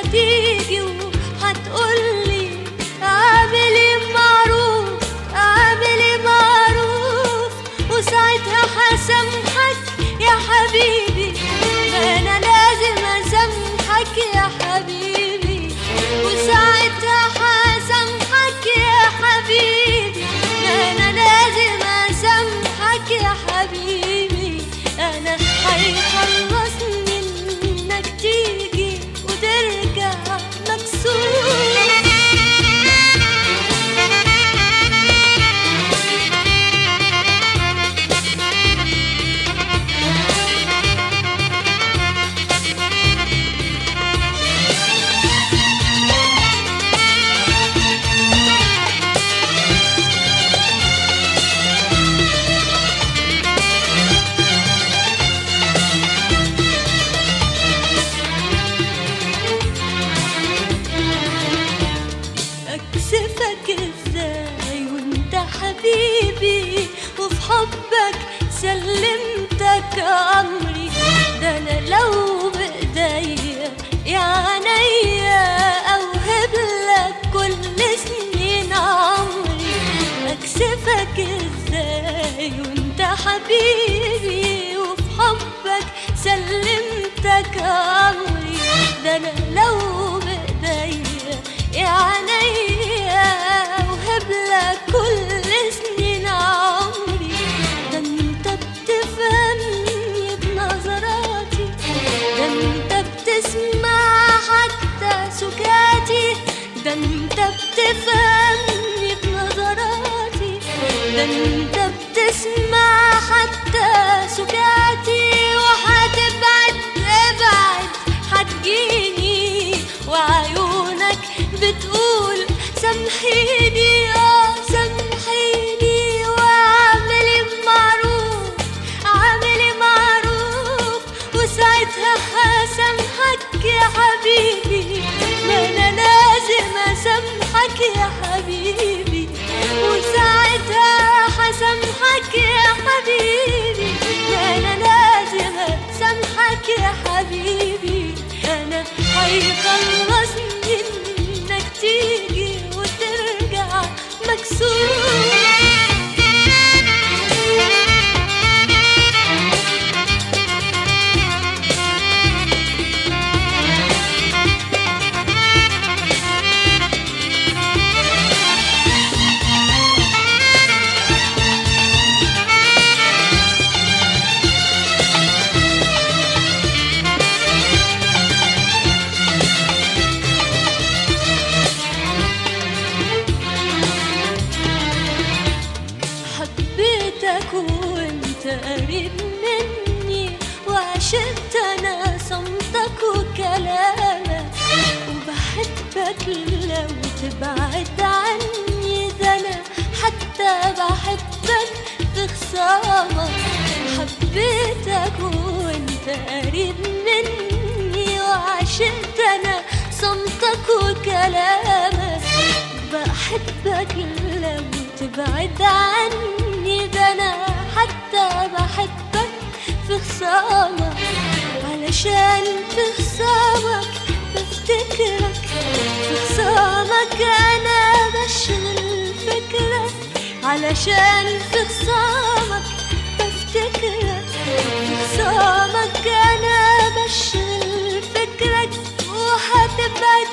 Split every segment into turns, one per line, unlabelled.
هتيجي وهتقولي اعملي معروف اعملي معروف وساعتها هسامحك يا حبيبي ما انا لازم اسامحك يا حبيبي وساعتها هسامحك يا حبيبي ما انا لازم اسامحك يا حبيبي انا هيخلصني انك تيجي وترجع مكسور اكسفك ازاي وانت حبيبي وفي حبك سلمتك امري ده انا لو بايديا يا عينيا اوهب لك كل سنين عمري اكسفك ازاي وانت حبيبي وفي حبك سلمتك امري ده انا لو بايديا يا عينيا اوهب لك كل سنين عمري ده انت بتفهمني بنظراتي ده انت بتسمع حتى سكاتي ده انت بتفهمني بنظراتي ده انت بتسمع حتى سكاتي وهتبعد ابعد هتجيني وعيونك بتقول سامحيني اه سامحيني واعملي معروف اعملي معروف وساعتها هسامحك يا حبيبي ما انا لازم اسامحك يا حبيبي وساعتها هسامحك يا حبيبي ما انا لازم اسامحك يا حبيبي انا هيخلصني انك تيجي وترجع مكسور حبيتك وانت قريب مني وعشقت انا صمتك وكلامك وبحبك لو تبعد عني ده انا حتى بحبك في خصامك حبيتك وانت قريب مني وعشقت انا صمتك وكلامك بحبك لو تبعد عني ده انا حتى بحبك في خصامك علشان في خصامك بفتكرك في خصامك انا بشغل فكرك علشان في خصامك بفتكرك في خصامك انا بشغل فكرك وهتبعد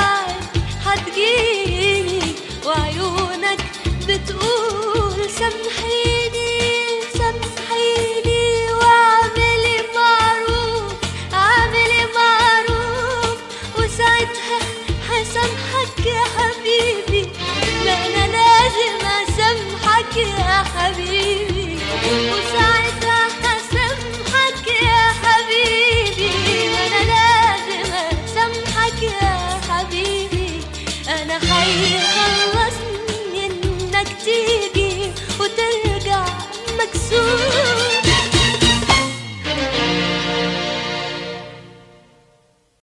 ابعد هتجيني وعيونك بتقول سامحني